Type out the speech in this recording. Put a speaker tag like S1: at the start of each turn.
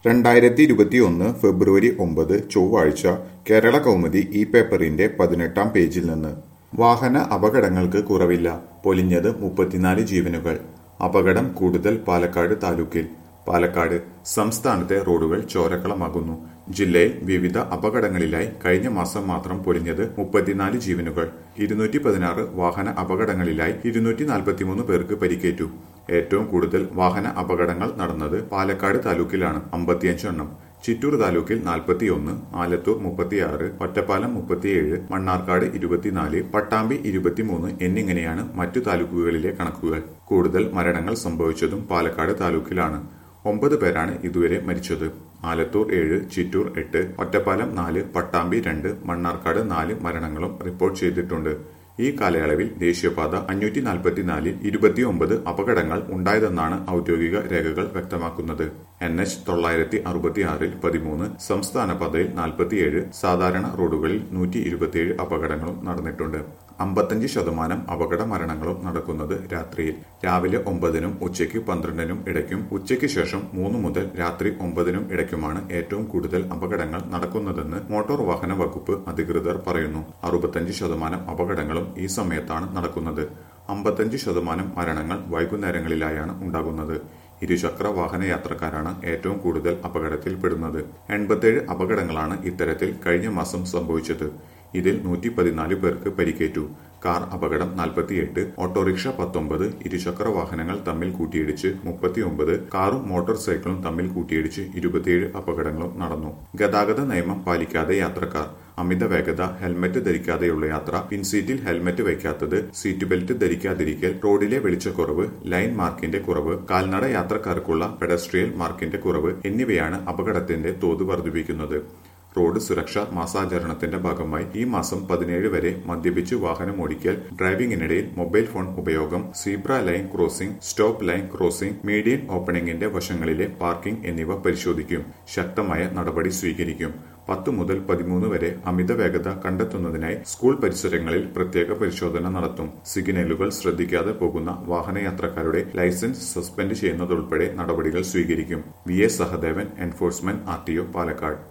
S1: രണ്ടായിരത്തി ഇരുപത്തിയൊന്ന് ഫെബ്രുവരി ഒമ്പത് ചൊവ്വാഴ്ച കേരള കൗമുദി ഈ പേപ്പറിന്റെ പതിനെട്ടാം പേജിൽ നിന്ന് വാഹന അപകടങ്ങൾക്ക് കുറവില്ല പൊലിഞ്ഞത് മുപ്പത്തിനാല് ജീവനുകൾ അപകടം കൂടുതൽ പാലക്കാട് താലൂക്കിൽ പാലക്കാട് സംസ്ഥാനത്തെ റോഡുകൾ ചോരക്കളമാകുന്നു ജില്ലയിൽ വിവിധ അപകടങ്ങളിലായി കഴിഞ്ഞ മാസം മാത്രം പൊലിഞ്ഞത് മുപ്പത്തിനാല് ജീവനുകൾ ഇരുന്നൂറ്റി പതിനാറ് വാഹന അപകടങ്ങളിലായി ഇരുന്നൂറ്റി നാൽപ്പത്തിമൂന്ന് പേർക്ക് പരിക്കേറ്റു ഏറ്റവും കൂടുതൽ വാഹന അപകടങ്ങൾ നടന്നത് പാലക്കാട് താലൂക്കിലാണ് അമ്പത്തിയഞ്ച് എണ്ണം ചിറ്റൂർ താലൂക്കിൽ നാൽപ്പത്തിയൊന്ന് ആലത്തൂർ മുപ്പത്തിയാറ് ഒറ്റപ്പാലം മുപ്പത്തിയേഴ് മണ്ണാർക്കാട് ഇരുപത്തിനാല് പട്ടാമ്പി ഇരുപത്തിമൂന്ന് എന്നിങ്ങനെയാണ് മറ്റു താലൂക്കുകളിലെ കണക്കുകൾ കൂടുതൽ മരണങ്ങൾ സംഭവിച്ചതും പാലക്കാട് താലൂക്കിലാണ് ഒമ്പത് പേരാണ് ഇതുവരെ മരിച്ചത് ആലത്തൂർ ഏഴ് ചിറ്റൂർ എട്ട് ഒറ്റപ്പാലം നാല് പട്ടാമ്പി രണ്ട് മണ്ണാർക്കാട് നാല് മരണങ്ങളും റിപ്പോർട്ട് ചെയ്തിട്ടുണ്ട് ഈ കാലയളവിൽ ദേശീയപാത അഞ്ഞൂറ്റി നാൽപ്പത്തിനാലിൽ ഇരുപത്തിയൊമ്പത് അപകടങ്ങൾ ഉണ്ടായതെന്നാണ് ഔദ്യോഗിക രേഖകൾ വ്യക്തമാക്കുന്നത് എൻ എച്ച് തൊള്ളായിരത്തി അറുപത്തിയാറിൽ പതിമൂന്ന് സംസ്ഥാന പാതയിൽ നാൽപ്പത്തിയേഴ് സാധാരണ റോഡുകളിൽ നൂറ്റി ഇരുപത്തിയേഴ് അപകടങ്ങളും നടന്നിട്ടുണ്ട് അമ്പത്തഞ്ച് ശതമാനം അപകട മരണങ്ങളും നടക്കുന്നത് രാത്രിയിൽ രാവിലെ ഒമ്പതിനും ഉച്ചയ്ക്ക് പന്ത്രണ്ടിനും ഇടയ്ക്കും ഉച്ചയ്ക്ക് ശേഷം മൂന്ന് മുതൽ രാത്രി ഒമ്പതിനും ഇടയ്ക്കുമാണ് ഏറ്റവും കൂടുതൽ അപകടങ്ങൾ നടക്കുന്നതെന്ന് മോട്ടോർ വാഹന വകുപ്പ് അധികൃതർ പറയുന്നു അറുപത്തഞ്ച് ശതമാനം അപകടങ്ങളും ഈ സമയത്താണ് നടക്കുന്നത് അമ്പത്തഞ്ച് ശതമാനം മരണങ്ങൾ വൈകുന്നേരങ്ങളിലായാണ് ഉണ്ടാകുന്നത് ഇരുചക്ര വാഹന യാത്രക്കാരാണ് ഏറ്റവും കൂടുതൽ അപകടത്തിൽപ്പെടുന്നത് എൺപത്തേഴ് അപകടങ്ങളാണ് ഇത്തരത്തിൽ കഴിഞ്ഞ മാസം സംഭവിച്ചത് ഇതിൽ നൂറ്റി പതിനാല് പേർക്ക് പരിക്കേറ്റു കാർ അപകടം നാൽപ്പത്തിയെട്ട് ഓട്ടോറിക്ഷ പത്തൊമ്പത് ഇരുചക്ര വാഹനങ്ങൾ തമ്മിൽ കൂട്ടിയിടിച്ച് മുപ്പത്തിയൊമ്പത് കാറും മോട്ടോർ സൈക്കിളും തമ്മിൽ കൂട്ടിയിടിച്ച് ഇരുപത്തിയേഴ് അപകടങ്ങളും നടന്നു ഗതാഗത നിയമം പാലിക്കാതെ യാത്രക്കാർ അമിത വേഗത ഹെൽമറ്റ് ധരിക്കാതെയുള്ള യാത്ര പിൻസീറ്റിൽ ഹെൽമറ്റ് വയ്ക്കാത്തത് സീറ്റ് ബെൽറ്റ് ധരിക്കാതിരിക്കൽ റോഡിലെ വെളിച്ചക്കുറവ് ലൈൻ മാർക്കിന്റെ കുറവ് കാൽനട യാത്രക്കാർക്കുള്ള പെഡസ്ട്രിയൽ മാർക്കിന്റെ കുറവ് എന്നിവയാണ് അപകടത്തിന്റെ തോത് വർദ്ധിപ്പിക്കുന്നത് റോഡ് സുരക്ഷാ മാസാചരണത്തിന്റെ ഭാഗമായി ഈ മാസം പതിനേഴ് വരെ മദ്യപിച്ച് വാഹനം ഓടിക്കൽ ഡ്രൈവിംഗിനിടയിൽ മൊബൈൽ ഫോൺ ഉപയോഗം zebra line crossing stop line crossing median ഓപ്പണിംഗിന്റെ വശങ്ങളിലെ പാർക്കിംഗ് എന്നിവ പരിശോധിക്കും ശക്തമായ നടപടി സ്വീകരിക്കും പത്ത് മുതൽ പതിമൂന്ന് വരെ അമിത വേഗത കണ്ടെത്തുന്നതിനായി സ്കൂൾ പരിസരങ്ങളിൽ പ്രത്യേക പരിശോധന നടത്തും സിഗ്നലുകൾ ശ്രദ്ധിക്കാതെ പോകുന്ന വാഹനയാത്രക്കാരുടെ ലൈസൻസ് സസ്പെൻഡ് ചെയ്യുന്നതുൾപ്പെടെ നടപടികൾ സ്വീകരിക്കും V S Sahadevan enforcement R Palakkad